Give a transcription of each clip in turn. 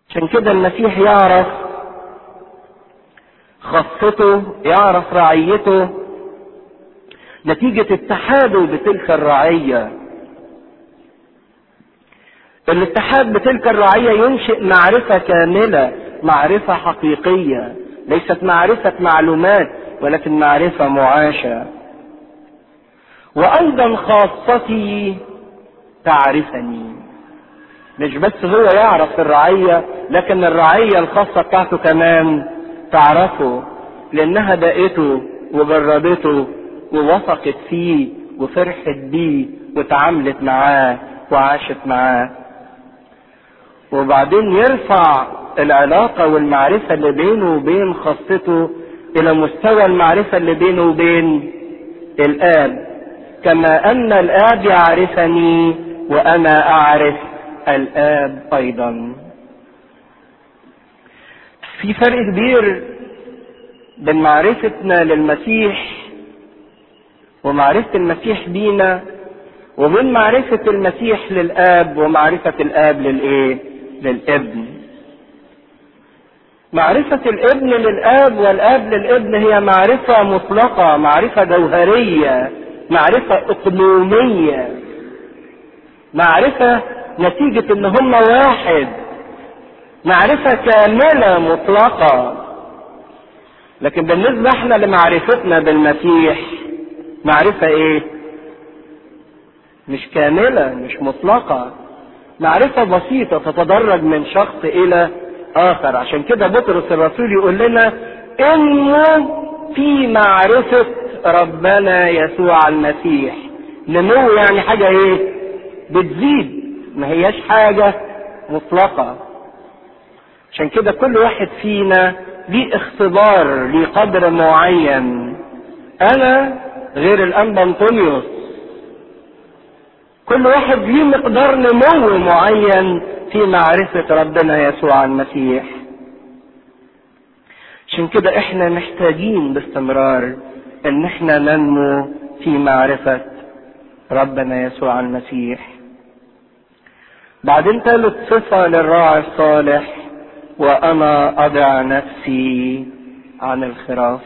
عشان كده المسيح يعرف خاصته يعرف رعيته نتيجة اتحاده بتلك الرعية الاتحاد بتلك الرعية ينشئ معرفة كاملة معرفة حقيقية ليست معرفة معلومات ولكن معرفة معاشة وأيضا خاصتي تعرفني مش بس هو يعرف الرعية لكن الرعية الخاصة بتاعته كمان تعرفه لأنها دقته وجربته ووثقت فيه وفرحت بيه وتعاملت معاه وعاشت معاه وبعدين يرفع العلاقة والمعرفة اللي بينه وبين خاصته إلى مستوى المعرفة اللي بينه وبين الآب كما أن الآب يعرفني وأنا أعرف الآب أيضا في فرق كبير بين معرفتنا للمسيح ومعرفة المسيح بينا وبين معرفة المسيح للآب ومعرفة الآب للإيه؟ للابن. معرفة الابن للآب والآب للابن هي معرفة مطلقة، معرفة جوهرية، معرفة إقليمية. معرفة نتيجة إن هم واحد. معرفة كاملة مطلقة. لكن بالنسبة احنا لمعرفتنا بالمسيح معرفة ايه؟ مش كاملة مش مطلقة معرفة بسيطة تتدرج من شخص إلى آخر عشان كده بطرس الرسول يقول لنا إنه في معرفة ربنا يسوع المسيح نمو يعني حاجة إيه؟ بتزيد ما هياش حاجة مطلقة عشان كده كل واحد فينا ليه اختبار ليه قدر معين أنا غير الأنبا أنطونيوس كل واحد ليه مقدار نمو معين في معرفة ربنا يسوع المسيح عشان كده احنا محتاجين باستمرار ان احنا ننمو في معرفة ربنا يسوع المسيح بعدين ثالث صفة للراعي الصالح وانا اضع نفسي عن الخراف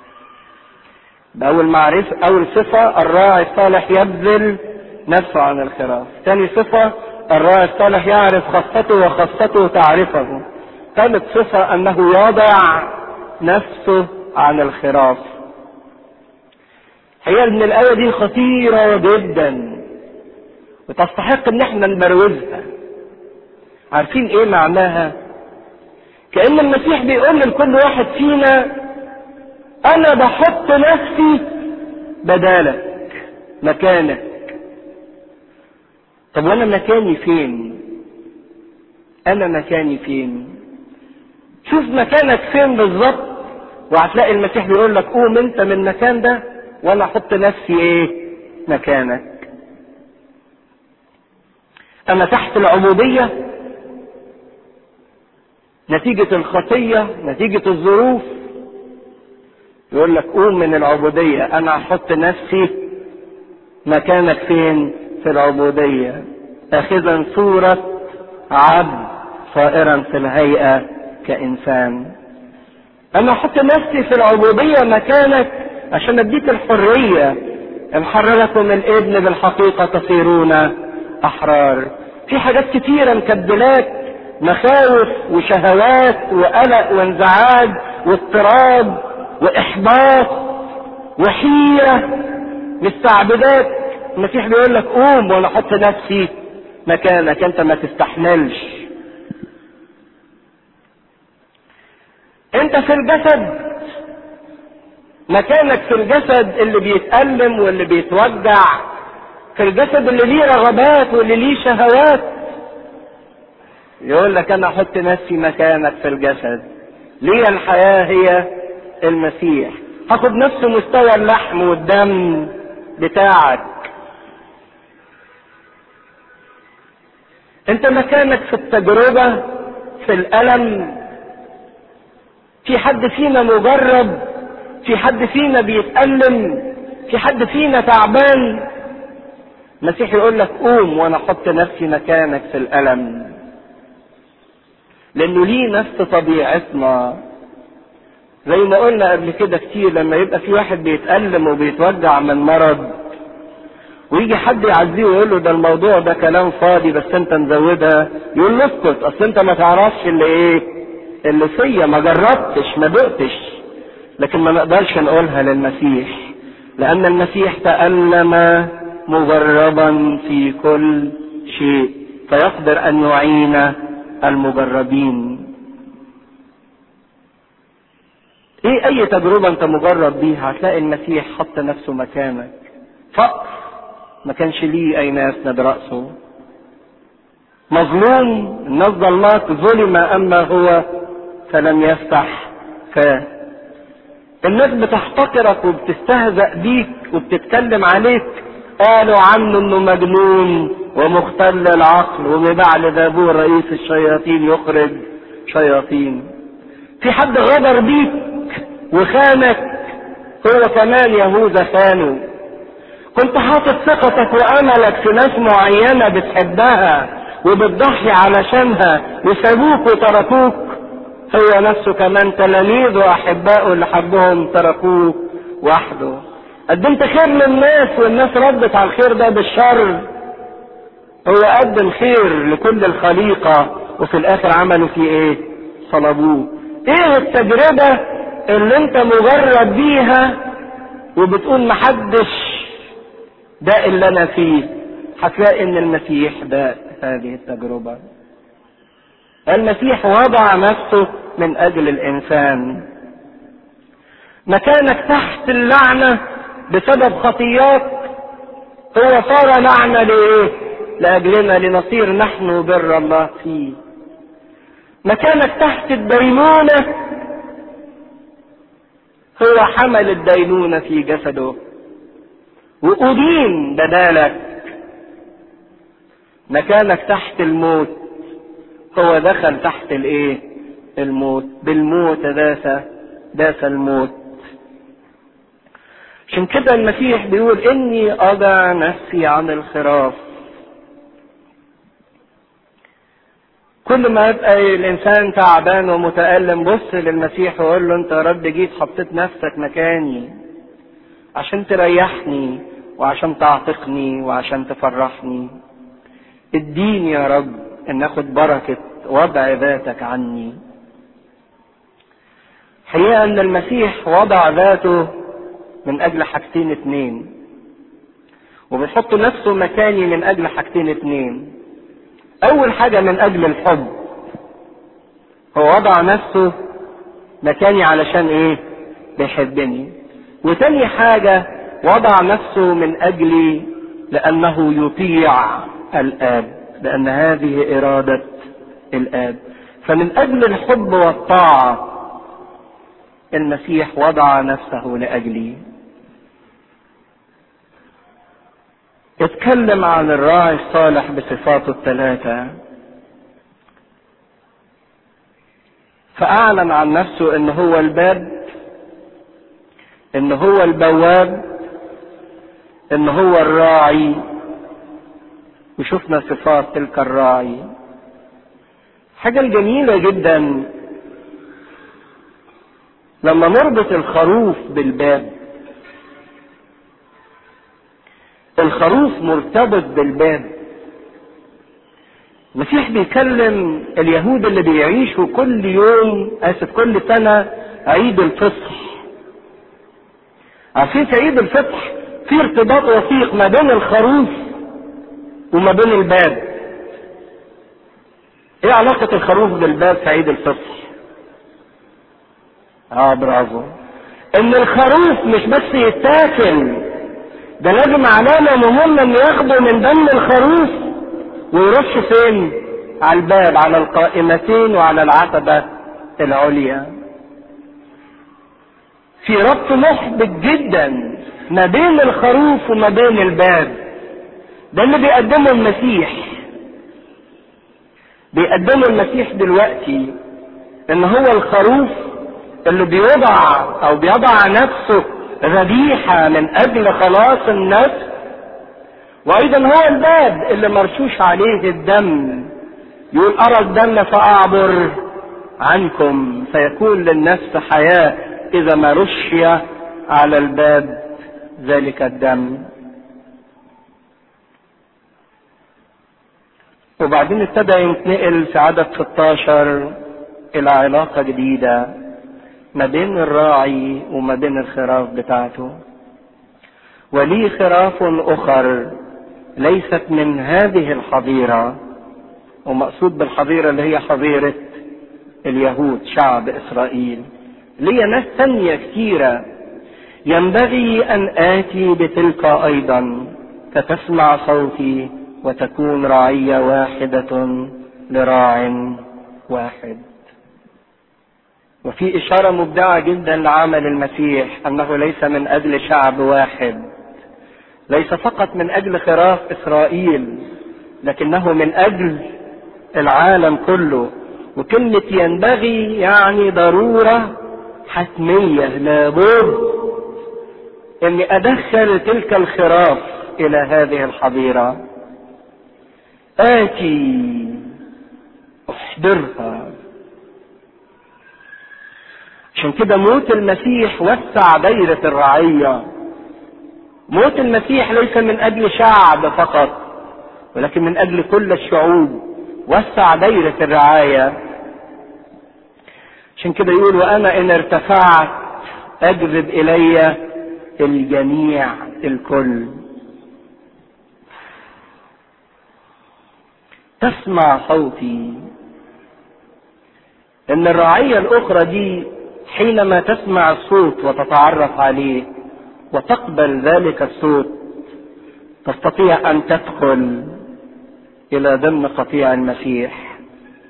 بأول معرفة أول صفة الراعي الصالح يبذل نفسه عن الخراف ثاني صفة الراعي الصالح يعرف خاصته وخاصته تعرفه ثالث صفة أنه يضع نفسه عن الخراف هي ان الآية دي خطيرة جدا وتستحق ان احنا نبروزها عارفين ايه معناها كأن المسيح بيقول لكل واحد فينا انا بحط نفسي بدالك مكانك طب وانا مكاني فين انا مكاني فين شوف مكانك فين بالظبط وهتلاقي المسيح بيقول لك قوم انت من المكان ده وانا احط نفسي ايه مكانك انا تحت العبوديه نتيجه الخطيه نتيجه الظروف يقول لك قوم من العبوديه انا احط نفسي مكانك فين في العبوديه اخذا صوره عبد صائرا في الهيئه كانسان انا احط نفسي في العبوديه مكانك عشان اديك الحريه ان حرركم الابن بالحقيقه تصيرون احرار في حاجات كتيره مكبلاك مخاوف وشهوات وقلق وانزعاج واضطراب واحباط وحيره مستعبدات المسيح بيقول لك قوم وانا احط نفسي مكانك انت ما تستحملش انت في الجسد مكانك في الجسد اللي بيتألم واللي بيتوجع في الجسد اللي ليه رغبات واللي ليه شهوات يقول لك انا احط نفسي مكانك في الجسد ليه الحياة هي المسيح هاخد نفس مستوى اللحم والدم بتاعك انت مكانك في التجربة في الألم في حد فينا مجرب في حد فينا بيتألم في حد فينا تعبان المسيح يقول لك قوم وانا احط نفسي مكانك في الألم لانه ليه نفس طبيعتنا زي ما قلنا قبل كده كتير لما يبقى في واحد بيتألم وبيتوجع من مرض ويجي حد يعزيه ويقول له ده الموضوع ده كلام فاضي بس انت مزودها يقول له اسكت اصل انت ما تعرفش اللي ايه اللي فيا ما جربتش ما دقتش لكن ما نقدرش نقولها للمسيح لان المسيح تألم مجربا في كل شيء فيقدر ان يعين المجربين ايه اي تجربة انت مجرب بيها هتلاقي المسيح حط نفسه مكانك فقر ما كانش ليه اي ناس ند رأسه مظلوم الناس ظلمات ظلم اما هو فلم يفتح فاه الناس بتحتقرك وبتستهزأ بيك وبتتكلم عليك قالوا عنه انه مجنون ومختل العقل وببعل دابور رئيس الشياطين يخرج شياطين في حد غدر بيك وخانك هو كمان يهوذا خانه كنت حاطط ثقتك واملك في ناس معينه بتحبها وبتضحي علشانها وسابوك وتركوك هو نفسه كمان تلاميذ واحبائه اللي حبهم تركوه وحده قدمت خير للناس والناس ردت على الخير ده بالشر هو قدم خير لكل الخليقة وفي الاخر عملوا فيه ايه صلبوه ايه التجربة اللي انت مجرب بيها وبتقول محدش ده اللي انا فيه هتلاقي ان المسيح ده هذه التجربة المسيح وضع نفسه من اجل الانسان مكانك تحت اللعنة بسبب خطيات هو صار لعنة لإيه؟ لأجلنا لنصير نحن بر الله فيه. مكانك تحت الدينونة هو حمل الدينونة في جسده وأدين بدالك مكانك تحت الموت هو دخل تحت الايه الموت بالموت داس داس الموت عشان كده المسيح بيقول اني اضع نفسي عن الخراف كل ما يبقى الانسان تعبان ومتألم بص للمسيح وقول له انت يا رب جيت حطيت نفسك مكاني عشان تريحني وعشان تعتقني وعشان تفرحني اديني يا رب ان اخد بركة وضع ذاتك عني حقيقة ان المسيح وضع ذاته من اجل حاجتين اتنين وبيحط نفسه مكاني من اجل حاجتين اتنين اول حاجة من اجل الحب هو وضع نفسه مكاني علشان ايه بيحبني وتاني حاجة وضع نفسه من اجلي لانه يطيع الاب لان هذه ارادة الاب فمن اجل الحب والطاعة المسيح وضع نفسه لاجلي اتكلم عن الراعي الصالح بصفاته الثلاثة فأعلن عن نفسه إن هو الباب إن هو البواب إن هو الراعي وشفنا صفات تلك الراعي حاجة الجميلة جدا لما نربط الخروف بالباب الخروف مرتبط بالباب المسيح بيكلم اليهود اللي بيعيشوا كل يوم اسف كل سنه عيد الفصح عارفين في عيد الفصح في ارتباط وثيق ما بين الخروف وما بين الباب ايه علاقة الخروف بالباب في عيد الفصح اه برافو ان الخروف مش بس يتاكل ده لازم علامة مهمة ان ياخدوا من دم الخروف ويرش فين على الباب على القائمتين وعلى العتبة العليا في ربط محبط جدا ما بين الخروف وما بين الباب ده اللي بيقدمه المسيح بيقدمه المسيح دلوقتي ان هو الخروف اللي بيوضع او بيضع نفسه ذبيحة من اجل خلاص النفس وايضا هو الباب اللي مرشوش عليه الدم يقول ارى الدم فاعبر عنكم فيكون للنفس حياة إذا ما رشي على الباب ذلك الدم وبعدين ابتدى ينتقل في عدد 16 إلى علاقة جديدة ما بين الراعي وما بين الخراف بتاعته ولي خراف أخر ليست من هذه الحظيرة ومقصود بالحظيرة اللي هي حظيرة اليهود شعب إسرائيل ليا ناس تانية كتيرة ينبغي أن آتي بتلك أيضا فتسمع صوتي وتكون رعية واحدة لراع واحد وفي إشارة مبدعة جدا لعمل المسيح أنه ليس من أجل شعب واحد ليس فقط من أجل خراف إسرائيل لكنه من أجل العالم كله وكلمة ينبغي يعني ضرورة حتمية لابد اني ادخل تلك الخراف الى هذه الحظيرة اتي احضرها عشان كده موت المسيح وسع دايرة الرعية موت المسيح ليس من اجل شعب فقط ولكن من اجل كل الشعوب وسع دايرة الرعاية عشان كده يقول وانا ان ارتفعت اجذب الي الجميع الكل تسمع صوتي ان الرعية الاخرى دي حينما تسمع الصوت وتتعرف عليه وتقبل ذلك الصوت تستطيع ان تدخل الى ضمن قطيع المسيح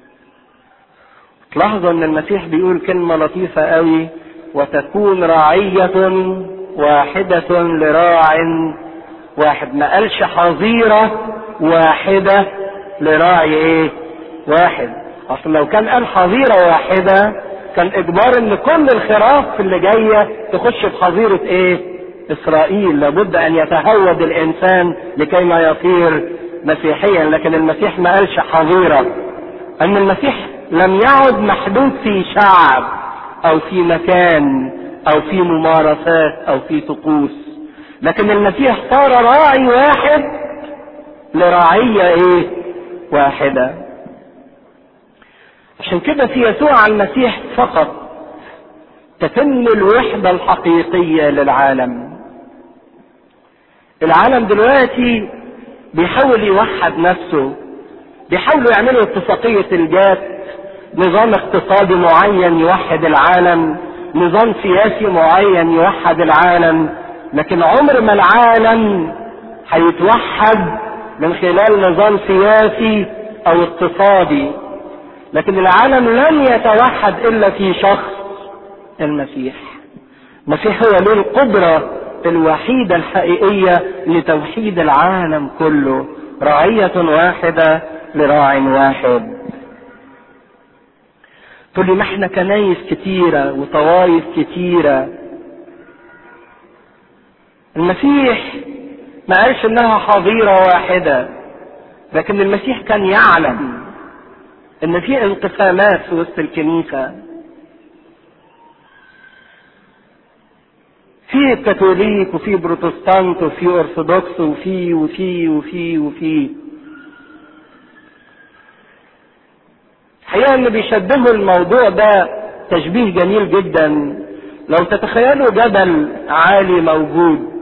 تلاحظوا ان المسيح بيقول كلمة لطيفة قوي وتكون رعية واحدة لراع واحد ما قالش حظيرة واحدة لراعي ايه واحد اصل لو كان قال حظيرة واحدة كان اجبار ان كل الخراف اللي جاية تخش في حظيرة ايه اسرائيل لابد ان يتهود الانسان لكي ما يصير مسيحيا لكن المسيح ما قالش حظيرة ان المسيح لم يعد محدود في شعب او في مكان او في ممارسات او في طقوس لكن المسيح صار راعي واحد لرعية ايه واحدة عشان كده في يسوع المسيح فقط تتم الوحدة الحقيقية للعالم العالم دلوقتي بيحاول يوحد نفسه بيحاولوا يعملوا اتفاقية الجات نظام اقتصادي معين يوحد العالم نظام سياسي معين يوحد العالم لكن عمر ما العالم هيتوحد من خلال نظام سياسي او اقتصادي لكن العالم لن يتوحد الا في شخص المسيح المسيح هو له القدرة الوحيدة الحقيقية لتوحيد العالم كله رعية واحدة لراع واحد تقول لي ما احنا كنايس كتيرة وطوائف كتيرة المسيح ما قالش انها حظيرة واحدة لكن المسيح كان يعلم ان في انقسامات في وسط الكنيسة في كاثوليك وفي بروتستانت وفي ارثوذكس وفي وفي وفي وفي الحقيقة اللي بيشبهوا الموضوع ده تشبيه جميل جدا لو تتخيلوا جبل عالي موجود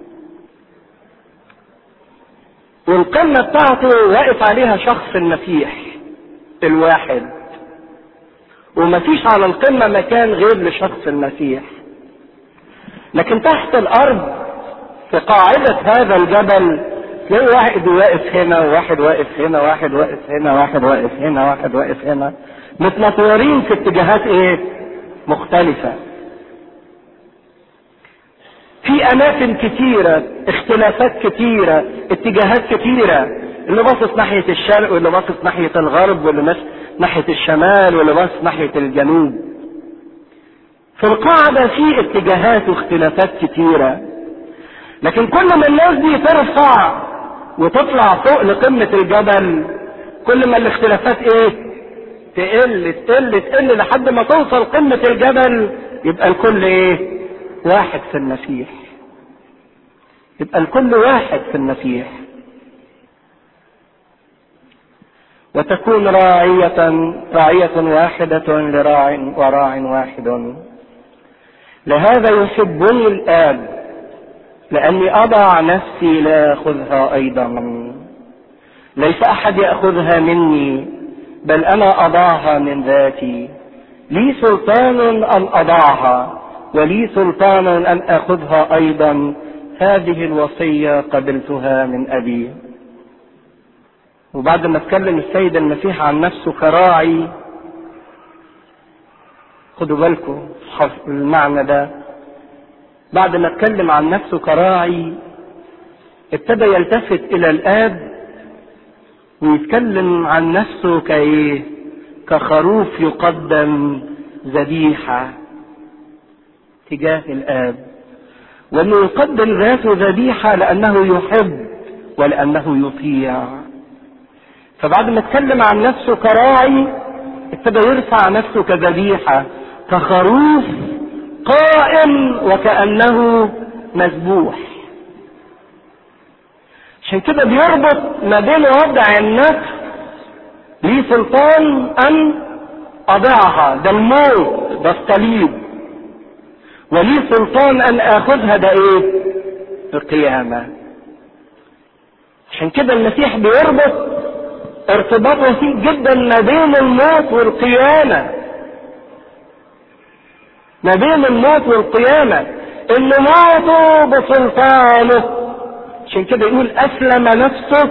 والقمة بتاعته واقف عليها شخص المسيح الواحد ومفيش على القمة مكان غير لشخص المسيح لكن تحت الأرض في قاعدة هذا الجبل تلاقي واحد واقف هنا وواحد واقف هنا واحد واقف هنا واحد واقف هنا واحد واقف هنا متنطورين في اتجاهات ايه مختلفة في اماكن كتيرة اختلافات كتيرة اتجاهات كتيرة اللي باصص ناحية الشرق واللي باصص ناحية الغرب واللي باصص ناحية الشمال واللي باصص ناحية الجنوب في القاعدة في اتجاهات واختلافات كتيرة لكن كل ما الناس دي ترفع وتطلع فوق لقمة الجبل كل ما الاختلافات ايه تقل تقل تقل لحد ما توصل قمة الجبل يبقى الكل ايه واحد في المسيح يبقى الكل واحد في المسيح وتكون راعية راعية واحدة لراع وراع واحد لهذا يحبني الآب لأني أضع نفسي لآخذها أيضا ليس أحد يأخذها مني بل أنا أضعها من ذاتي لي سلطان أن أضعها ولي سلطان أن أخذها أيضا هذه الوصية قبلتها من أبي وبعد ما اتكلم السيد المسيح عن نفسه كراعي خدوا بالكم المعنى ده بعد ما اتكلم عن نفسه كراعي ابتدى يلتفت الى الاب ويتكلم عن نفسه كايه كخروف يقدم ذبيحه تجاه الاب وانه يقدم ذاته ذبيحه لانه يحب ولانه يطيع فبعد ما اتكلم عن نفسه كراعي ابتدى يرفع نفسه كذبيحه كخروف قائم وكانه مذبوح عشان كده بيربط ما بين وضع النفس ليه سلطان ان اضعها ده الموت ده الصليب وليه سلطان ان اخذها ده ايه القيامة عشان كده المسيح بيربط ارتباط وثيق جدا ما بين الموت والقيامة ما بين الموت والقيامة ان موته بسلطانه عشان كده يقول اسلم نفسه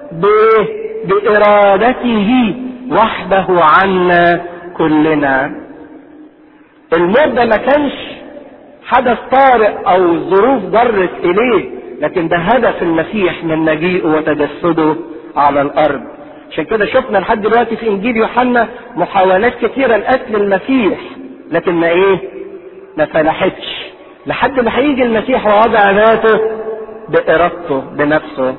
بارادته وحده عنا كلنا الموت ده ما كانش حدث طارئ او ظروف ضرت اليه لكن ده هدف المسيح من مجيئه وتجسده على الارض عشان كده شفنا لحد دلوقتي في انجيل يوحنا محاولات كثيره لقتل المسيح لكن ما ايه ما فلحتش لحد ما هيجي المسيح ووضع ذاته بارادته بنفسه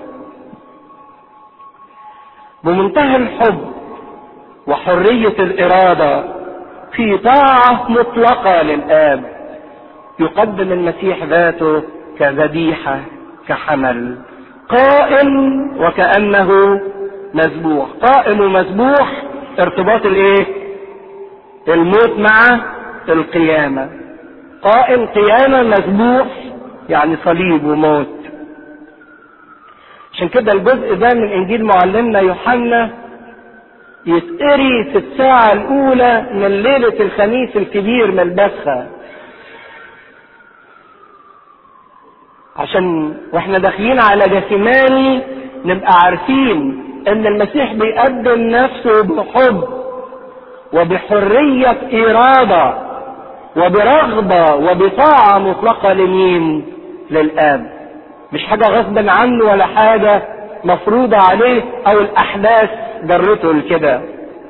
بمنتهى الحب وحريه الاراده في طاعه مطلقه للاب يقدم المسيح ذاته كذبيحه كحمل قائم وكانه مذبوح قائم ومذبوح ارتباط الايه الموت مع القيامه قائم قيامه مذبوح يعني صليب وموت عشان كده الجزء ده من انجيل معلمنا يوحنا يتقري في الساعة الأولى من ليلة الخميس الكبير من البسخة عشان واحنا داخلين على جثماني نبقى عارفين ان المسيح بيقدم نفسه بحب وبحرية إرادة وبرغبة وبطاعة مطلقة لمين؟ للآب مش حاجة غصبا عنه ولا حاجة مفروضة عليه أو الأحداث جرته لكده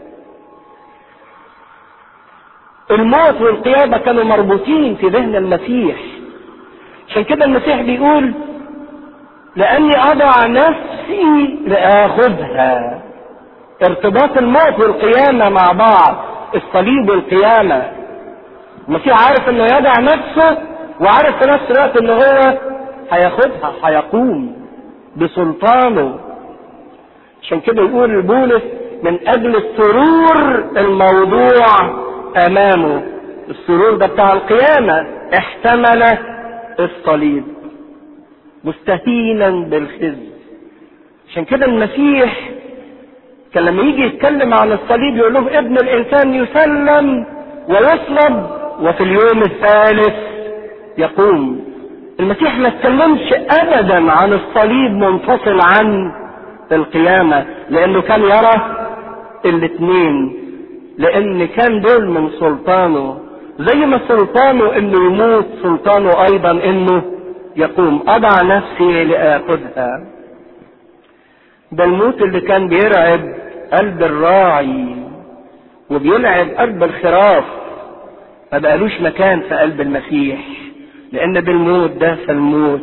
الموت والقيامة كانوا مربوطين في ذهن المسيح عشان كده المسيح بيقول لأني أضع نفسي لآخذها ارتباط الموت والقيامة مع بعض الصليب والقيامة المسيح عارف انه يدع نفسه وعارف في نفس الوقت ان هو هياخدها هيقوم بسلطانه عشان كده يقول بولس من اجل السرور الموضوع امامه السرور ده بتاع القيامة احتمل الصليب مستهينا بالخزي عشان كده المسيح كان لما يجي يتكلم عن الصليب يقول لهم ابن الانسان يسلم ويصلب وفي اليوم الثالث يقوم المسيح ما اتكلمش ابدا عن الصليب منفصل عن القيامه لانه كان يرى الاثنين لان كان دول من سلطانه زي ما سلطانه انه يموت سلطانه ايضا انه يقوم اضع نفسي لاخذها ده الموت اللي كان بيرعب قلب الراعي وبيلعب قلب الخراف ما بقالوش مكان في قلب المسيح لان بالموت ده فالموت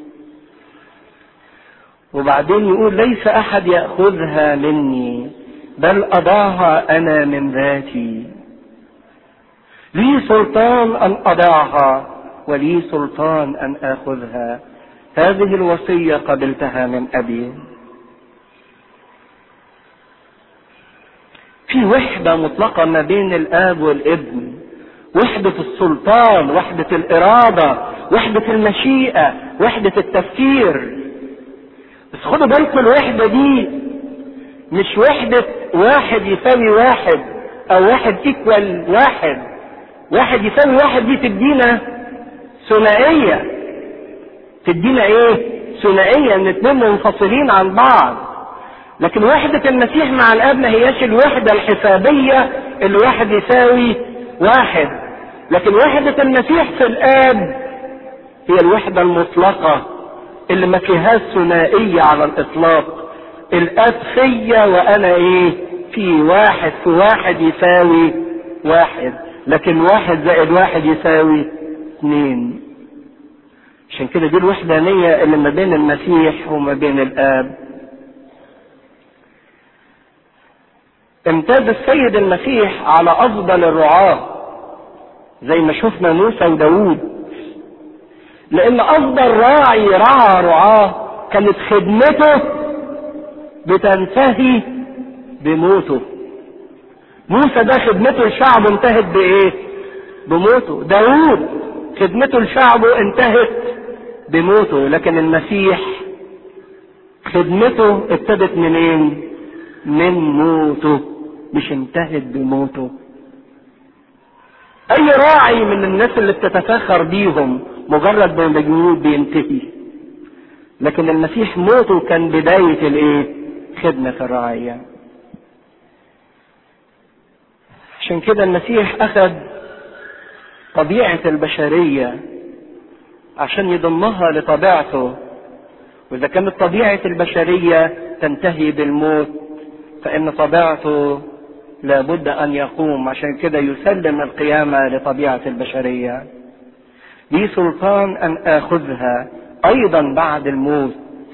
وبعدين يقول ليس احد ياخذها مني بل أضعها أنا من ذاتي لي سلطان أن أضعها ولي سلطان أن آخذها هذه الوصية قبلتها من أبي في وحدة مطلقة ما بين الآب والابن وحدة السلطان وحدة الإرادة وحدة المشيئة وحدة التفكير بس خدوا بالكم الوحدة دي مش وحدة واحد يساوي واحد أو واحد إيكوال واحد واحد يساوي واحد دي تدينا ثنائية تدينا إيه؟ ثنائية إن اتنين منفصلين عن بعض لكن وحدة المسيح مع الآب ما هياش الوحدة الحسابية الواحد يساوي واحد لكن وحدة المسيح في الآب هي الوحدة المطلقة اللي ما فيهاش ثنائية على الإطلاق الآب فيا وأنا إيه في واحد في واحد يساوي واحد لكن واحد زائد واحد يساوي اثنين عشان كده دي الوحدانية اللي ما بين المسيح وما بين الآب امتاز السيد المسيح على أفضل الرعاة زي ما شفنا موسى وداوود لأن أفضل راعي رعى رعاه كانت خدمته بتنتهي بموته موسى ده خدمته لشعبه انتهت بإيه؟ بموته داوود خدمته لشعبه انتهت بموته لكن المسيح خدمته ابتدت منين؟ من موته مش انتهت بموته اي راعي من الناس اللي بتتفاخر بيهم مجرد ما بيموت بينتهي لكن المسيح موته كان بداية الايه خدمة الرعية عشان كده المسيح اخذ طبيعة البشرية عشان يضمها لطبيعته واذا كانت طبيعة البشرية تنتهي بالموت فان طبيعته لابد ان يقوم عشان كده يسلم القيامة لطبيعة البشرية لي سلطان ان اخذها ايضا بعد الموت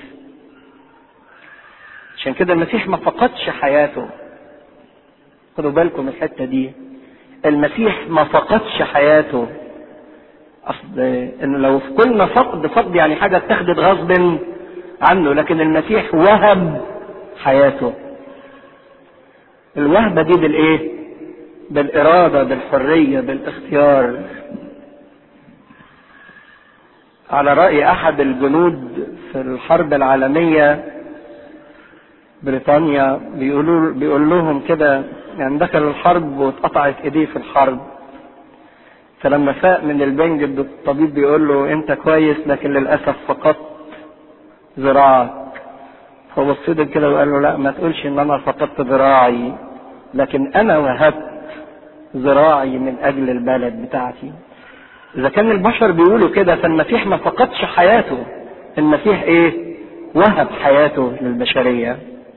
عشان كده المسيح ما فقدش حياته خدوا بالكم الحتة دي المسيح ما فقدش حياته اصل انه لو قلنا فقد فقد يعني حاجة اتخذت غصب عنه لكن المسيح وهب حياته الوهبة دي بالايه بالارادة بالحرية بالاختيار على رأي احد الجنود في الحرب العالمية بريطانيا بيقولوا بيقول لهم كده يعني دخل الحرب واتقطعت ايديه في الحرب فلما فاق من البنج الطبيب بيقول له انت كويس لكن للاسف فقدت ذراعك فبص له كده وقال له لا ما تقولش ان انا فقدت ذراعي لكن انا وهبت ذراعي من اجل البلد بتاعتي اذا كان البشر بيقولوا كده فالمسيح ما فقدش حياته المسيح ايه وهب حياته للبشريه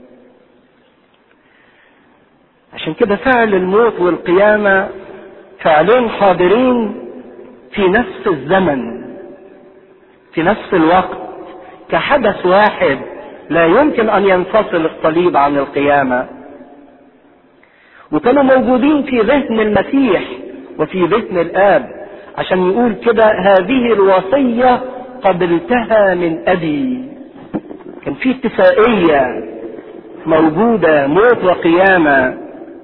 عشان كده فعل الموت والقيامة فعلين حاضرين في نفس الزمن في نفس الوقت كحدث واحد لا يمكن ان ينفصل الصليب عن القيامة وكانوا موجودين في ذهن المسيح وفي ذهن الاب عشان يقول كده هذه الوصية قبلتها من ابي كان في اتفاقية موجودة موت وقيامة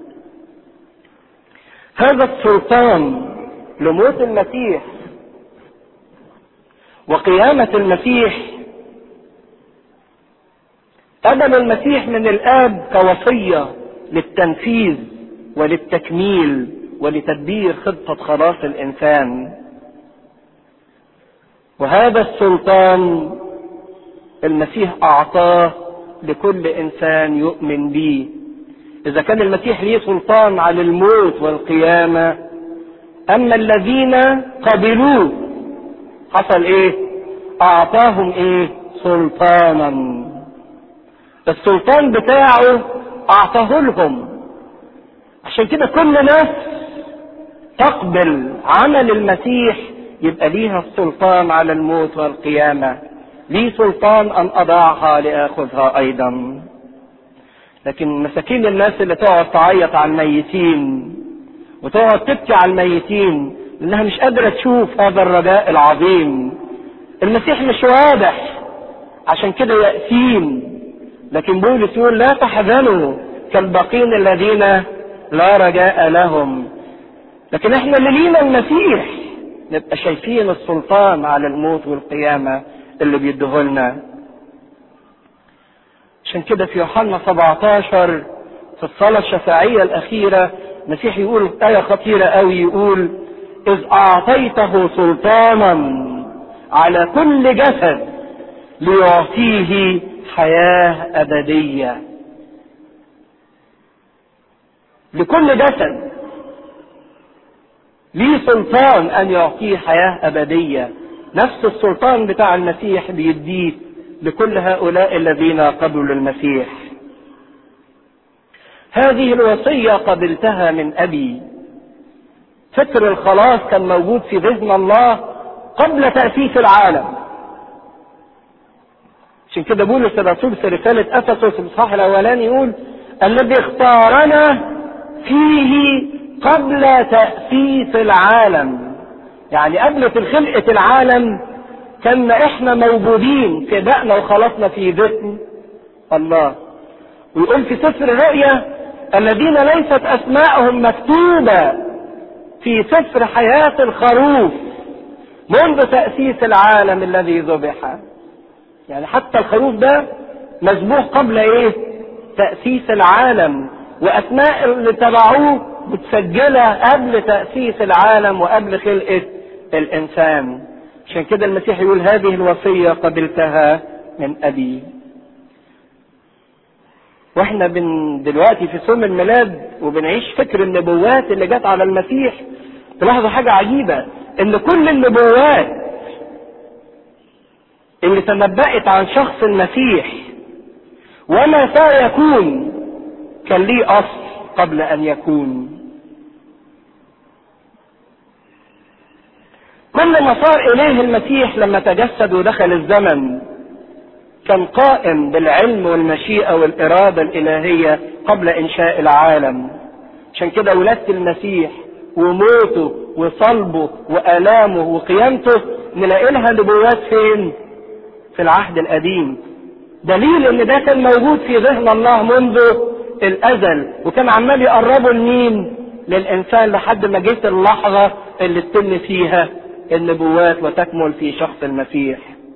هذا السلطان لموت المسيح وقيامة المسيح قبل المسيح من الآب كوصية للتنفيذ وللتكميل ولتدبير خطة خلاص الإنسان وهذا السلطان المسيح أعطاه لكل إنسان يؤمن به إذا كان المسيح ليه سلطان على الموت والقيامة أما الذين قبلوه حصل إيه؟ أعطاهم إيه؟ سلطانا السلطان بتاعه أعطاه لهم عشان كده كل نفس تقبل عمل المسيح يبقى ليها السلطان على الموت والقيامة لي سلطان أن أضعها لآخذها أيضا لكن مساكين الناس اللي تقعد تعيط على الميتين وتقعد تبكي على الميتين لانها مش قادرة تشوف هذا الرجاء العظيم المسيح مش واضح عشان كده يأسين لكن بولس يقول لا تحزنوا كالباقين الذين لا رجاء لهم لكن احنا اللي لينا المسيح نبقى شايفين السلطان على الموت والقيامة اللي بيديهولنا عشان كده في يوحنا 17 في الصلاة الشفاعية الأخيرة المسيح يقول آية خطيرة قوي يقول إذ أعطيته سلطانا على كل جسد ليعطيه حياة أبدية لكل جسد ليه سلطان أن يعطيه حياة أبدية نفس السلطان بتاع المسيح بيديه لكل هؤلاء الذين قبلوا المسيح هذه الوصية قبلتها من أبي فكر الخلاص كان موجود في ذهن الله قبل تأسيس العالم عشان كده بولس الرسول في رسالة أفسس الإصحاح الأولاني يقول الذي اختارنا فيه قبل تأسيس العالم يعني قبل خلقة العالم كنا احنا موجودين فدائنا وخلصنا في ذهن الله ويقول في سفر الرؤيا الذين ليست اسماءهم مكتوبة في سفر حياة الخروف منذ تأسيس العالم الذي ذبح يعني حتى الخروف ده مذبوح قبل ايه تأسيس العالم واسماء اللي تبعوه متسجلة قبل تأسيس العالم وقبل خلقة الانسان عشان كده المسيح يقول هذه الوصية قبلتها من ابي واحنا بن دلوقتي في سم الميلاد وبنعيش فكر النبوات اللي جت على المسيح تلاحظوا حاجة عجيبة ان كل النبوات اللي تنبأت عن شخص المسيح وما سيكون كان ليه اصل قبل ان يكون كل ما صار اليه المسيح لما تجسد ودخل الزمن كان قائم بالعلم والمشيئة والإرادة الإلهية قبل إنشاء العالم عشان كده ولادة المسيح وموته وصلبه وآلامه وقيامته نلاقي لها نبوات فين؟ في العهد القديم دليل ان ده كان موجود في ذهن الله منذ الازل وكان عمال يقربه لمين؟ للانسان لحد ما جت اللحظه اللي تتم فيها النبوات وتكمل في شخص المسيح.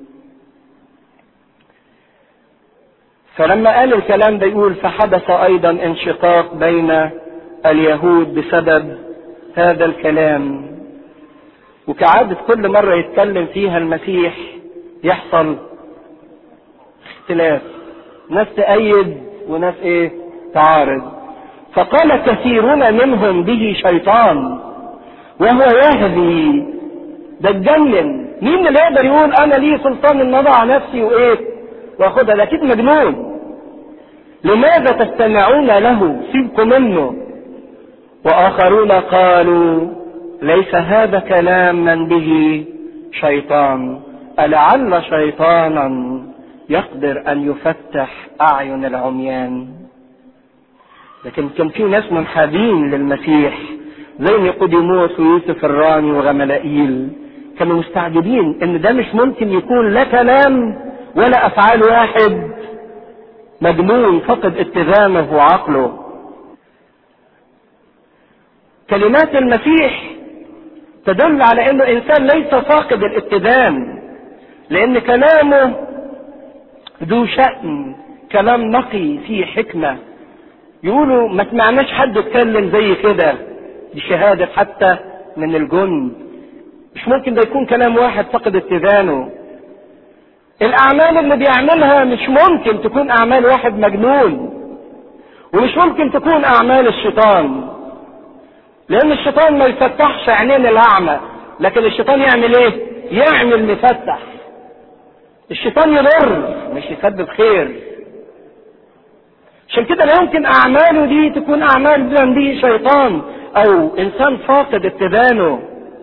فلما قال الكلام ده يقول فحدث ايضا انشقاق بين اليهود بسبب هذا الكلام وكعادة كل مرة يتكلم فيها المسيح يحصل اختلاف ناس تأيد وناس ايه تعارض فقال كثيرون منهم به شيطان وهو يهدي ده اتجنن مين اللي يقدر يقول انا لي سلطان ان اضع نفسي وايه واخدها ده اكيد مجنون لماذا تستمعون له سيبكم منه واخرون قالوا ليس هذا كلام من به شيطان ألعل شيطانا يقدر أن يفتح أعين العميان لكن كان في ناس منحازين للمسيح زي نيقوديموس ويوسف الرامي وغملائيل كانوا مستعجبين ان ده مش ممكن يكون لا كلام ولا افعال واحد مجنون فقد اتزانه وعقله كلمات المسيح تدل على انه انسان ليس فاقد الاتزان لان كلامه ذو شأن كلام نقي فيه حكمة يقولوا ما سمعناش حد اتكلم زي كده دي شهادة حتى من الجند مش ممكن ده يكون كلام واحد فقد اتزانه الاعمال اللي بيعملها مش ممكن تكون اعمال واحد مجنون ومش ممكن تكون اعمال الشيطان لان الشيطان ما يفتحش عينين الاعمى لكن الشيطان يعمل ايه يعمل مفتح الشيطان يضر مش يسبب خير عشان كده لا يمكن اعماله دي تكون اعمال بلا به شيطان او انسان فاقد اتبانه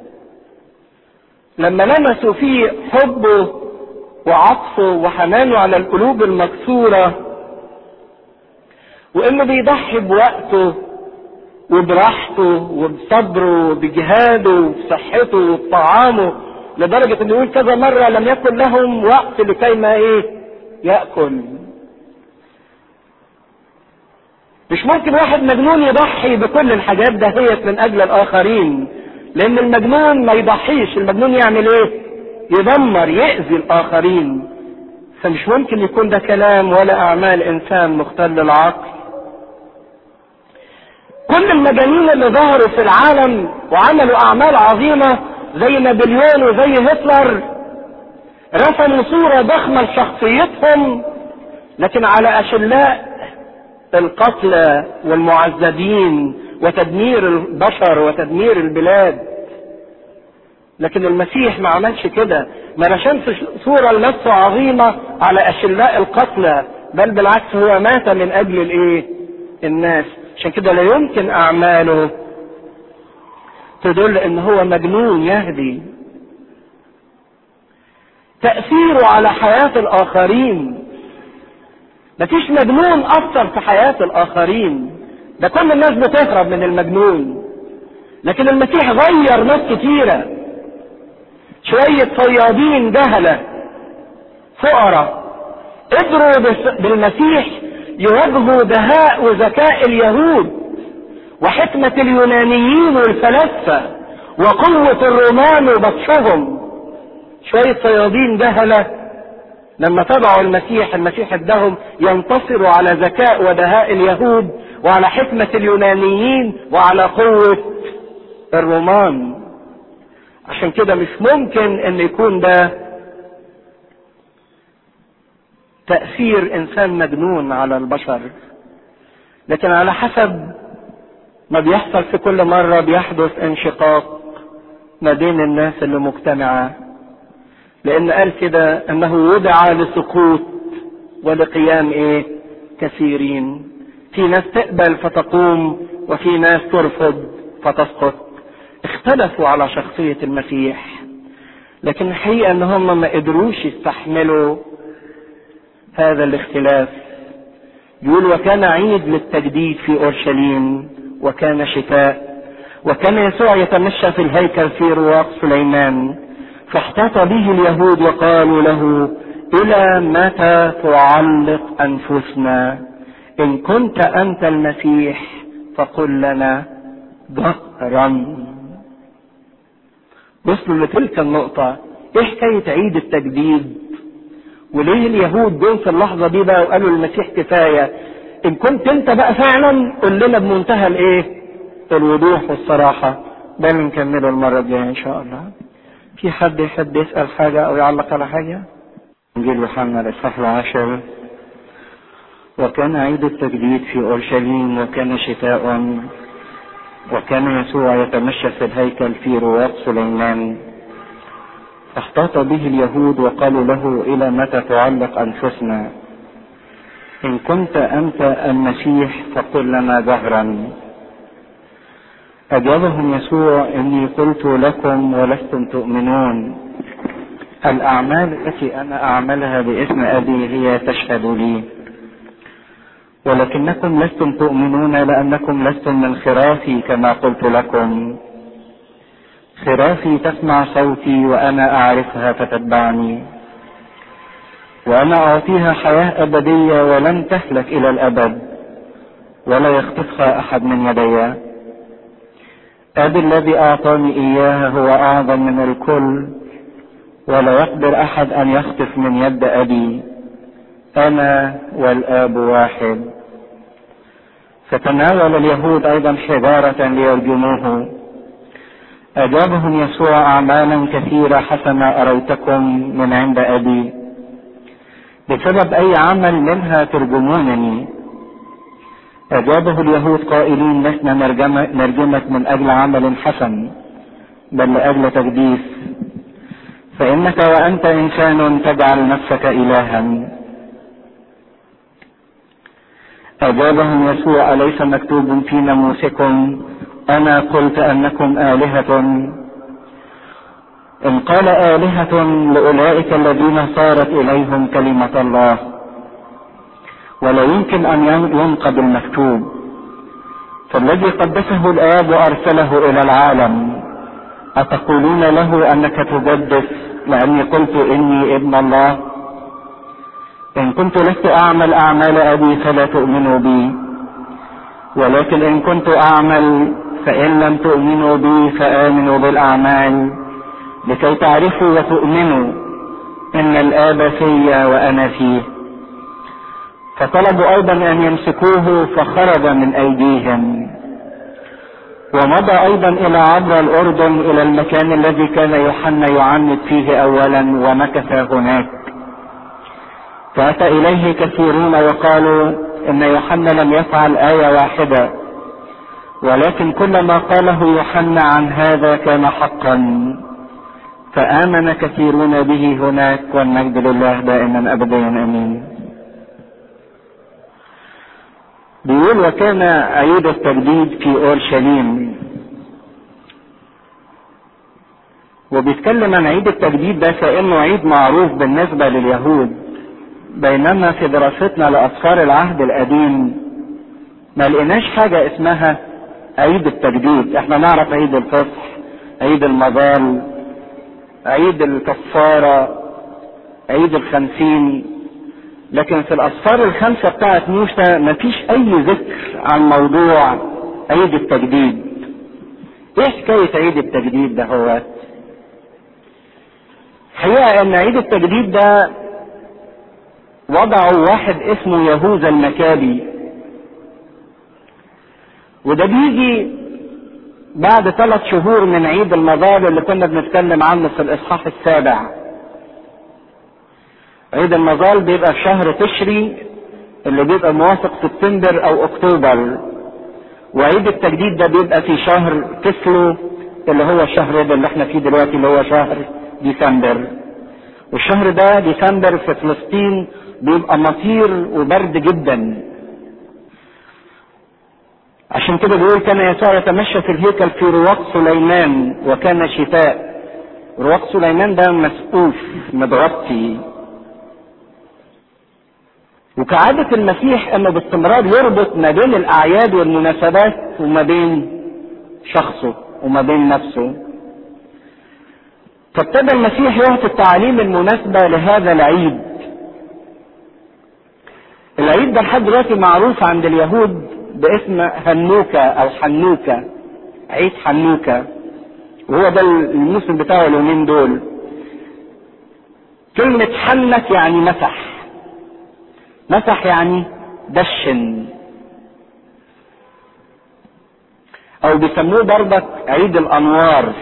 لما لمسوا فيه حبه وعطفه وحنانه على القلوب المكسوره وانه بيضحي بوقته وبراحته وبصبره وبجهاده وبصحته وبطعامه لدرجة انه يقول كذا مرة لم يكن لهم وقت لكي ما ايه يأكل مش ممكن واحد مجنون يضحي بكل الحاجات دهيت من اجل الاخرين لان المجنون ما يضحيش المجنون يعمل ايه يدمر يأذي الاخرين فمش ممكن يكون ده كلام ولا اعمال انسان مختل العقل كل المجانين اللي ظهروا في العالم وعملوا اعمال عظيمة زي نابليون وزي هتلر رسموا صورة ضخمة لشخصيتهم لكن على اشلاء القتلى والمعذبين وتدمير البشر وتدمير البلاد لكن المسيح ما عملش كده ما رسمش صورة لنفسه عظيمة على اشلاء القتلى بل بالعكس هو مات من اجل الايه الناس عشان كده لا يمكن اعماله تدل ان هو مجنون يهدي تأثيره على حياة الاخرين مفيش مجنون اثر في حياة الاخرين ده كل الناس بتهرب من المجنون لكن المسيح غير ناس كتيرة شوية صيادين جهلة فقراء قدروا بالمسيح يواجهوا دهاء وذكاء اليهود وحكمة اليونانيين والفلاسفة وقوة الرومان وبطشهم شوية صيادين جهلة لما تبعوا المسيح المسيح ادهم ينتصروا على ذكاء ودهاء اليهود وعلى حكمة اليونانيين وعلى قوة الرومان عشان كده مش ممكن ان يكون ده تأثير انسان مجنون على البشر لكن على حسب ما بيحصل في كل مرة بيحدث انشقاق ما بين الناس اللي مجتمعة لان قال كده انه وضع لسقوط ولقيام ايه كثيرين في ناس تقبل فتقوم وفي ناس ترفض فتسقط اختلفوا على شخصية المسيح لكن الحقيقة ان هم ما قدروش يستحملوا هذا الاختلاف يقول وكان عيد للتجديد في اورشليم وكان شتاء وكان يسوع يتمشى في الهيكل في رواق سليمان فاحتاط به اليهود وقالوا له الى متى تعلق انفسنا ان كنت انت المسيح فقل لنا ظهرا وصلوا لتلك النقطة ايه حكاية عيد التجديد وليه اليهود جم في اللحظة دي بقى وقالوا المسيح كفاية ان كنت انت بقى فعلا قل لنا بمنتهى الايه الوضوح والصراحة ده اللي نكمله المرة الجاية ان شاء الله في حد يحب يسأل حاجة او يعلق على حاجة انجيل يوحنا الاصحاح العاشر وكان عيد التجديد في اورشليم وكان شتاء وكان يسوع يتمشى في الهيكل في رواق سليمان فاحتاط به اليهود وقالوا له الى متى تعلق انفسنا ان كنت انت المسيح فقل لنا ظهرا اجابهم يسوع اني قلت لكم ولستم تؤمنون الاعمال التي انا اعملها باسم ابي هي تشهد لي ولكنكم لستم تؤمنون لانكم لستم من خرافي كما قلت لكم خرافي تسمع صوتي وانا اعرفها فتتبعني وانا اعطيها حياه ابديه ولن تهلك الى الابد ولا يخطفها احد من يدي ابي الذي اعطاني اياها هو اعظم من الكل ولا يقدر احد ان يخطف من يد ابي انا والاب واحد فتناول اليهود ايضا حجاره ليرجموه اجابهم يسوع اعمالا كثيره حسنا اريتكم من عند ابي بسبب اي عمل منها ترجمونني اجابه اليهود قائلين لسنا نرجمك من اجل عمل حسن بل لاجل تقديس فانك وانت انسان تجعل نفسك الها اجابهم يسوع اليس مكتوب في ناموسكم انا قلت انكم الهه ان قال الهه لاولئك الذين صارت اليهم كلمه الله ولا يمكن ان ينقض المكتوب فالذي قدسه الاب وارسله الى العالم اتقولون له انك تقدس لاني قلت اني ابن الله ان كنت لست اعمل اعمال ابي فلا تؤمنوا بي ولكن ان كنت اعمل فان لم تؤمنوا بي فامنوا بالاعمال لكي تعرفوا وتؤمنوا ان الاب في وانا فيه فطلبوا ايضا ان يمسكوه فخرج من ايديهم ومضى ايضا الى عبر الاردن الى المكان الذي كان يوحنا يعمد فيه اولا ومكث هناك فاتى اليه كثيرون وقالوا ان يوحنا لم يفعل ايه واحده ولكن كل ما قاله يوحنا عن هذا كان حقا فامن كثيرون به هناك والمجد لله دائما ابديا امين بيقول وكان عيد التجديد في اورشليم وبيتكلم عن عيد التجديد ده كانه عيد معروف بالنسبه لليهود بينما في دراستنا لاسفار العهد القديم ما لقيناش حاجه اسمها عيد التجديد احنا نعرف عيد الفصح عيد المظال عيد الكفاره عيد الخمسين لكن في الاسفار الخمسه بتاعت موسى مفيش اي ذكر عن موضوع عيد التجديد ايه حكايه عيد التجديد ده هو حقيقه ان عيد التجديد ده وضعوا واحد اسمه يهوذا المكابي وده بيجي بعد ثلاث شهور من عيد المظال اللي كنا بنتكلم عنه في الاصحاح السابع عيد المظال بيبقى في شهر تشري اللي بيبقى موافق سبتمبر او اكتوبر وعيد التجديد ده بيبقى في شهر كسلو اللي هو الشهر ده اللي احنا فيه دلوقتي اللي هو شهر ديسمبر والشهر ده ديسمبر في فلسطين بيبقى مطير وبرد جدا عشان كده بيقول كان يسوع يتمشى في الهيكل في رواق سليمان وكان شتاء رواق سليمان ده مسقوف متغطي وكعادة المسيح انه باستمرار يربط ما بين الاعياد والمناسبات وما بين شخصه وما بين نفسه فابتدى المسيح يعطي التعاليم المناسبة لهذا العيد العيد ده لحد دلوقتي معروف عند اليهود باسم هنوكا او حنوكا عيد حنوكا وهو ده الموسم بتاعه اليومين دول كلمة حنك يعني مسح مسح يعني دشن او بيسموه برضك عيد الانوار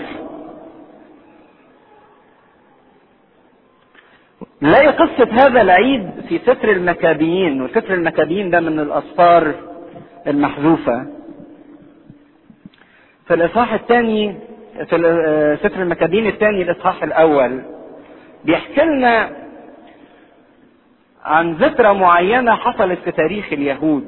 نلاقي قصة هذا العيد في سفر المكابيين وسفر المكابيين ده من الأسفار المحذوفة في الإصحاح الثاني في سفر المكابيين الثاني الإصحاح الأول بيحكي لنا عن ذكرى معينة حصلت في تاريخ اليهود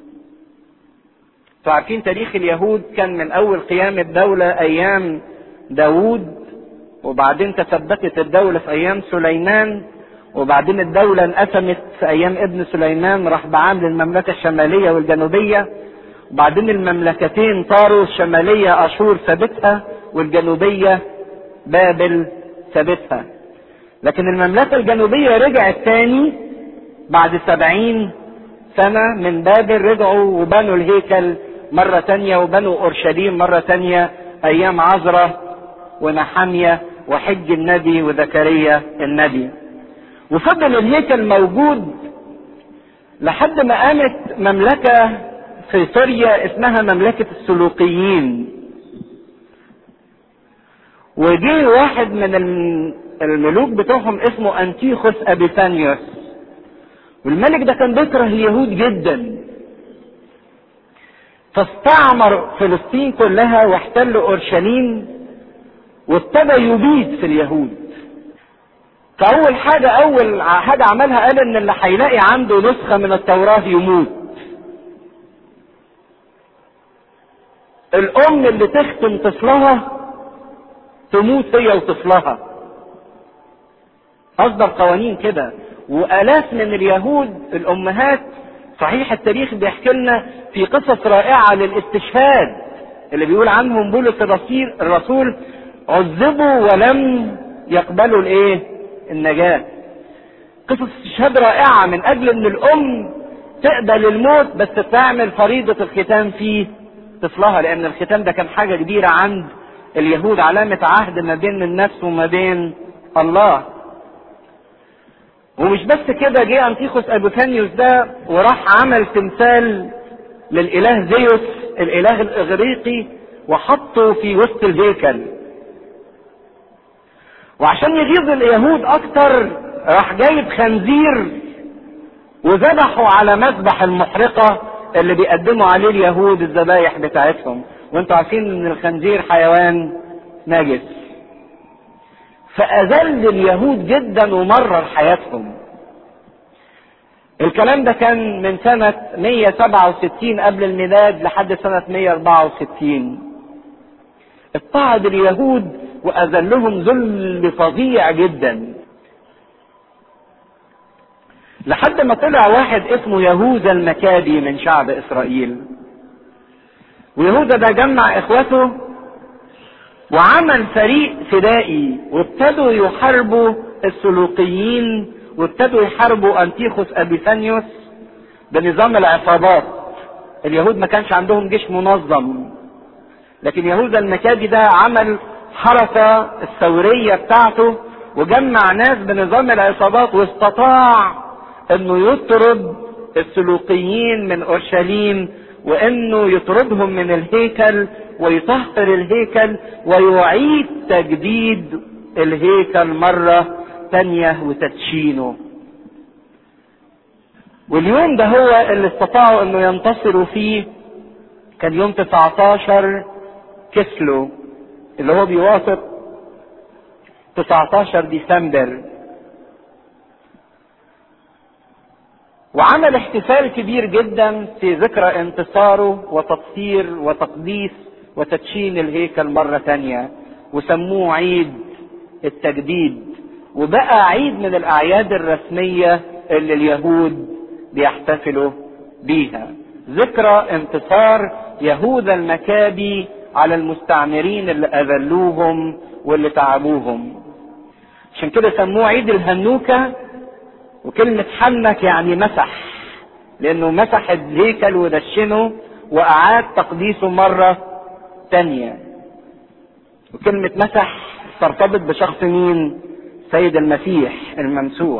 انتوا عارفين تاريخ اليهود كان من أول قيام الدولة أيام داوود وبعدين تثبتت الدولة في أيام سليمان وبعدين الدولة انقسمت في أيام ابن سليمان راح بعام للمملكة الشمالية والجنوبية وبعدين المملكتين طاروا الشمالية أشور سابتها والجنوبية بابل سابتها لكن المملكة الجنوبية رجعت تاني بعد سبعين سنة من بابل رجعوا وبنوا الهيكل مرة تانية وبنوا أورشليم مرة تانية أيام عزرة ونحمية وحج النبي وزكريا النبي وفضل الهيكل موجود لحد ما قامت مملكة في سوريا اسمها مملكة السلوقيين وجه واحد من الملوك بتوعهم اسمه انتيخوس ابيثانيوس والملك ده كان بيكره اليهود جدا فاستعمر فلسطين كلها واحتل اورشليم وابتدى يبيد في اليهود فاول حاجة اول حاجة عملها قال ان اللي هيلاقي عنده نسخة من التوراة يموت الام اللي تختم طفلها تموت هي وطفلها اصدر قوانين كده والاف من اليهود الامهات صحيح التاريخ بيحكي لنا في قصص رائعة للاستشهاد اللي بيقول عنهم بولس الرسول الرسول عذبوا ولم يقبلوا الايه النجاة قصص استشهاد رائعة من اجل ان الام تقبل الموت بس تعمل فريضة الختام في طفلها لان الختام ده كان حاجة كبيرة عند اليهود علامة عهد ما بين النفس وما بين الله ومش بس كده جه انتيخوس ابوثانيوس ده وراح عمل تمثال للاله زيوس الاله الاغريقي وحطه في وسط الهيكل وعشان يغيظ اليهود اكتر راح جايب خنزير وذبحوا على مذبح المحرقه اللي بيقدموا عليه اليهود الذبايح بتاعتهم وانتوا عارفين ان الخنزير حيوان نجس فأذل اليهود جدا ومرر حياتهم الكلام ده كان من سنة 167 قبل الميلاد لحد سنة 164 اضطهد اليهود وأذلهم ذل فظيع جدا لحد ما طلع واحد اسمه يهوذا المكابي من شعب إسرائيل ويهوذا ده جمع إخوته وعمل فريق فدائي وابتدوا يحاربوا السلوقيين وابتدوا يحاربوا انتيخوس ابيثانيوس بنظام العصابات اليهود ما كانش عندهم جيش منظم لكن يهوذا المكابي ده عمل حركة الثورية بتاعته وجمع ناس بنظام العصابات واستطاع انه يطرد السلوقيين من اورشليم وانه يطردهم من الهيكل ويطهر الهيكل ويعيد تجديد الهيكل مرة تانية وتدشينه واليوم ده هو اللي استطاعوا انه ينتصروا فيه كان يوم 19 كسلو اللي هو بيوافق 19 ديسمبر وعمل احتفال كبير جدا في ذكرى انتصاره وتطهير وتقديس وتدشين الهيكل مرة تانية وسموه عيد التجديد وبقى عيد من الأعياد الرسمية اللي اليهود بيحتفلوا بيها ذكرى انتصار يهوذا المكابي على المستعمرين اللي أذلوهم واللي تعبوهم عشان كده سموه عيد الهنوكة وكلمة حنك يعني مسح لأنه مسح الهيكل ودشنه وأعاد تقديسه مرة تانية وكلمة مسح ترتبط بشخص مين؟ سيد المسيح الممسوح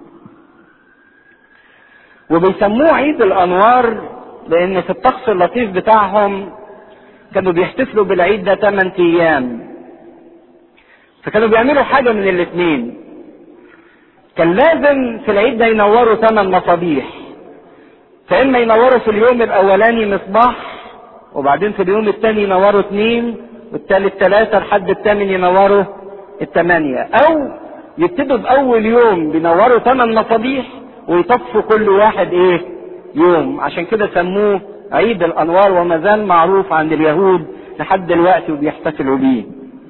وبيسموه عيد الأنوار لأن في الطقس اللطيف بتاعهم كانوا بيحتفلوا بالعيد ده 8 أيام فكانوا بيعملوا حاجة من الاثنين كان لازم في العيد ده ينوروا ثمان مصابيح فإما ينوروا في اليوم الأولاني مصباح وبعدين في اليوم الثاني ينوروا اثنين والثالث ثلاثة لحد الثامن ينوروا الثمانية أو يبتدوا بأول يوم بينوروا ثمان مصابيح ويطفوا كل واحد إيه يوم عشان كده سموه عيد الأنوار وما زال معروف عند اليهود لحد دلوقتي وبيحتفلوا بيه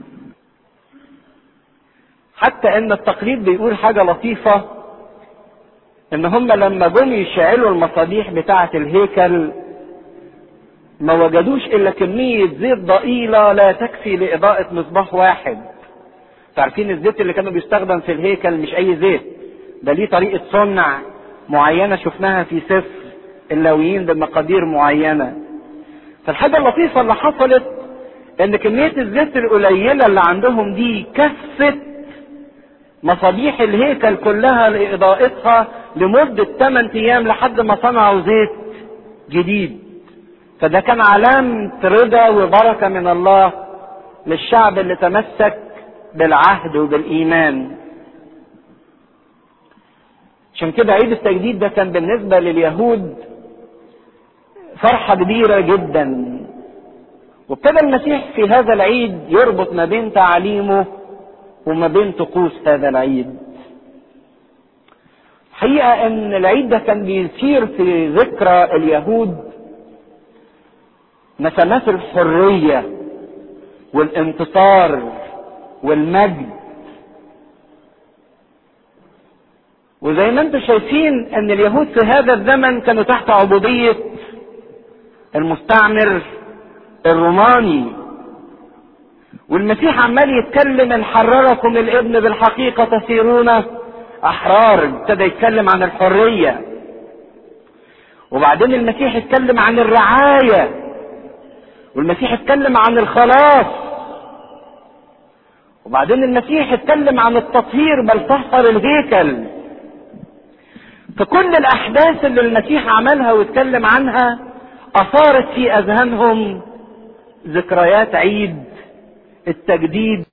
حتى ان التقليد بيقول حاجة لطيفة ان هم لما جم يشعلوا المصابيح بتاعة الهيكل ما وجدوش الا كمية زيت ضئيلة لا تكفي لإضاءة مصباح واحد تعرفين الزيت اللي كانوا بيستخدم في الهيكل مش اي زيت ده ليه طريقة صنع معينة شفناها في سفر اللاويين بمقادير معينة فالحاجة اللطيفة اللي حصلت ان كمية الزيت القليلة اللي عندهم دي كفت مصابيح الهيكل كلها لإضاءتها لمدة 8 أيام لحد ما صنعوا زيت جديد فده كان علامة رضا وبركة من الله للشعب اللي تمسك بالعهد وبالإيمان عشان كده عيد التجديد ده كان بالنسبة لليهود فرحة كبيرة جدا وابتدى المسيح في هذا العيد يربط ما بين تعاليمه وما بين طقوس هذا العيد حقيقة ان العيد ده كان بيثير في ذكرى اليهود نسمات الحرية والانتصار والمجد وزي ما انتم شايفين ان اليهود في هذا الزمن كانوا تحت عبودية المستعمر الروماني والمسيح عمال يتكلم ان حرركم الابن بالحقيقة تصيرون احرار ابتدى يتكلم عن الحرية وبعدين المسيح اتكلم عن الرعاية والمسيح اتكلم عن الخلاص وبعدين المسيح اتكلم عن التطهير بل طهر الهيكل فكل الاحداث اللي المسيح عملها واتكلم عنها اثارت في اذهانهم ذكريات عيد التجديد